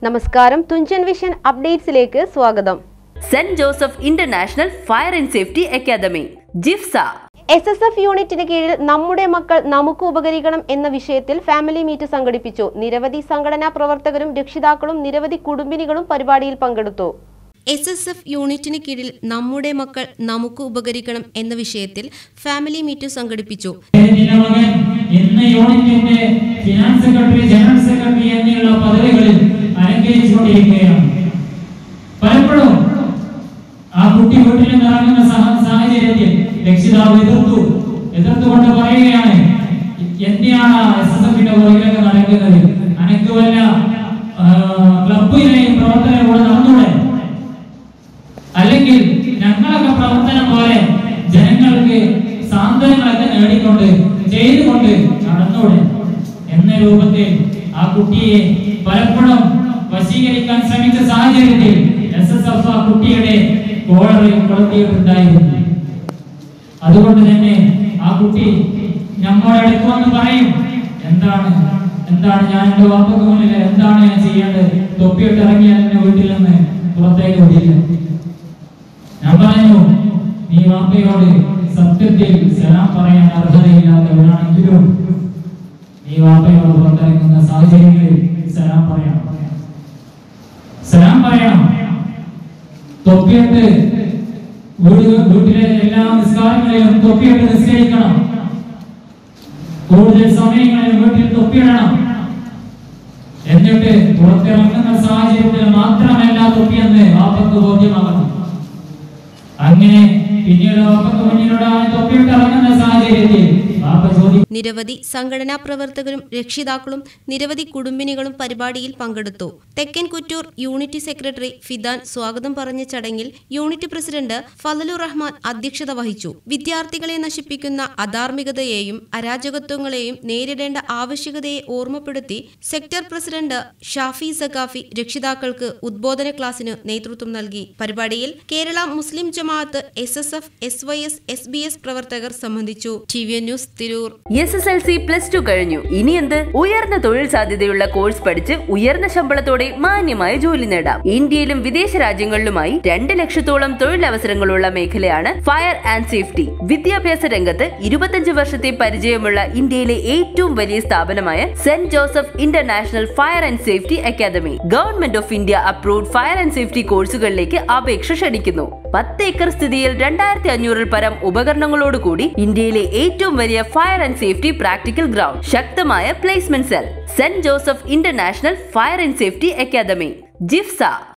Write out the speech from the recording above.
നമസ്കാരം തുഞ്ചൻ വിഷൻ അപ്ഡേറ്റ്സിലേക്ക് സ്വാഗതം Saint Joseph International Fire and Safety Academy JIFSA S S F യൂണിറ്റിന് കീഴിൽ നമ്മുടെ മക്കൾ നമുക്ക് ഉപകരിക്കണം എന്ന വിഷയത്തിൽ ഫാമിലി മീറ്റ് സംഘടിപ്പിച്ചു നിരവധി സംഘടനാ പ്രവർത്തകരും രക്ഷിതാക്കളും നിരവധി കുടുംബിനികളും പരിപാടിയിൽ പങ്കെടുത്തു എസ് എസ് എഫ് യൂണിറ്റിന് കീഴിൽ നമ്മുടെ മക്കൾ നമുക്ക് ഉപകരിക്കണം എന്ന വിഷയത്തിൽ ഫാമിലി മീറ്റ് സംഘടിപ്പിച്ചു ഇതിന്റെ മകൻ ഇന്ന് യൂണിറ്റിന്റെ ഫിനാൻസ് സെക്രട്ടറി ജനറൽ സെക്രട്ടറി എന്നിങ്ങനെയുള്ള പദവികളിൽ അലങ്കരിച്ചുകൊണ്ടിരിക്കുകയാണ് പലപ്പോഴും ആ കുട്ടി വീട്ടിൽ നിന്ന് ഇറങ്ങുന്ന സഹ- സാഹചര്യത്തിൽ രക്ഷിതാവ് എതിർത്തു എതിർത്തുകൊണ്ട് പറയുകയാണ് എന്തിനാണ് എസ് എസ് എഫിന്റെ പുറകിലൊക്കെ നടക്കുന്നത് അനക്ക് വല്ല ആ, ക്ലബിലെയും പ്രവർത്തനം കൂടെ നടന്നൂടെ അല്ലെങ്കിൽ ഞങ്ങളൊക്കെ പ്രവർത്തനം പോലെ ജനങ്ങൾക്ക് സാന്ത്വനങ്ങളൊക്കെ നേടിക്കൊണ്ട് ചെയ്തുകൊണ്ട് നടന്നൂടെ എന്ന രൂപത്തിൽ ആ കുട്ടിയെ പലപ്പോഴും വശീകരിക്കാൻ ശ്രമിച്ച സാഹചര്യത്തിൽ എസ് എസ് എഫ് ആ കുട്ടിയുടെ കോളറിൽ കൊളുത്തിയിട്ടുണ്ടായിരുന്നു അതുകൊണ്ട് തന്നെ ആ കുട്ടി നമ്മോട് അടുത്ത് വന്ന് പറയും എന്താണ് എന്താണ് ഞാൻ എന്റെ വാപ്പക്ക് മുന്നിൽ എന്താണ് ഞാൻ ചെയ്യേണ്ടത് തൊപ്പിയിട്ട് ഇറങ്ങിയാൽ എന്നെ വീട്ടിൽ നിന്ന് പുറത്തേക്ക് വിടില്ല ഞാൻ പറഞ്ഞു നീ വാപ്പയോട് സത്യത്തിൽ സലാം പറയാൻ അർഹതയില്ലാത്തവനാണെങ്കിലും നീ വാപ്പയോട് പുറത്തിറങ്ങുന്ന സാഹചര്യങ്ങളിൽ സലാം പറയണം സലാം പറയണം തൊപ്പിയിട്ട് വീട് വീട്ടിലെ എല്ലാ നിസ്കാരങ്ങളിലും തൊപ്പിയിട്ട് നിസ്കരിക്കണം കൂടുതൽ സമയങ്ങളിൽ വീട്ടിൽ തൊപ്പിയിടണം എന്നിട്ട് പുറത്തിറങ്ങുന്ന സാഹചര്യത്തിൽ മാത്രമല്ല തൊപ്പിയെന്ന് വാപ്പക്ക് ബോധ്യമാകണം അങ്ങനെ പിന്നീട് വാപ്പക്ക് മുന്നിലൂടെ അവൻ തൊപ്പിയിട്ട് ഇറങ്ങുന്ന സാഹചര്യത്തിൽ വാപ്പ ചോദിക്കും നിരവധി സംഘടനാ പ്രവർത്തകരും രക്ഷിതാക്കളും നിരവധി കുടുംബിനികളും പരിപാടിയിൽ പങ്കെടുത്തു തെക്കൻ കുറ്റൂർ യൂണിറ്റ് സെക്രട്ടറി ഫിദാൻ സ്വാഗതം പറഞ്ഞ ചടങ്ങിൽ യൂണിറ്റ് പ്രസിഡന്റ് ഫലലുർ റഹ്മാൻ അധ്യക്ഷത വഹിച്ചു വിദ്യാർത്ഥികളെ നശിപ്പിക്കുന്ന അധാർമികതയെയും അരാജകത്വങ്ങളെയും നേരിടേണ്ട ആവശ്യകതയെ ഓർമ്മപ്പെടുത്തി സെക്ടർ പ്രസിഡന്റ് ഷാഫി സഖാഫി രക്ഷിതാക്കൾക്ക് ഉദ്ബോധന ക്ലാസിന് നേതൃത്വം നൽകി പരിപാടിയിൽ Kerala Muslim Jamaat S S F S Y S S B S പ്രവർത്തകർ സംബന്ധിച്ചു T V N News Tirur S S L C plus two കഴിഞ്ഞു ഇനി എന്ത് ഉയർന്ന തൊഴിൽ സാധ്യതയുള്ള കോഴ്സ് പഠിച്ച് ഉയർന്ന ശമ്പളത്തോടെ മാന്യമായ ജോലി നേടാം ഇന്ത്യയിലും വിദേശ രാജ്യങ്ങളിലുമായി രണ്ട് ലക്ഷത്തോളം തൊഴിലവസരങ്ങളുള്ള മേഖലയാണ് ഫയർ ആൻഡ് സേഫ്റ്റി വിദ്യാഭ്യാസ രംഗത്ത് ഇരുപത്തഞ്ച് വർഷത്തെ പരിചയമുള്ള ഇന്ത്യയിലെ ഏറ്റവും വലിയ സ്ഥാപനമായ Saint Joseph International Fire and Safety Academy government of India approved fire and safety കോഴ്സുകളിലേക്ക് അപേക്ഷ ക്ഷണിക്കുന്നു പത്ത് ഏക്കർ സ്ഥിതിയിൽ രണ്ടായിരത്തി അഞ്ഞൂറിൽ പരം ഉപകരണങ്ങളോടുകൂടി ഇന്ത്യയിലെ ഏറ്റവും വലിയ fire and safety practical ground ശക്തമായ placement cell Saint Joseph International Fire and Safety Academy ജിഫ്സ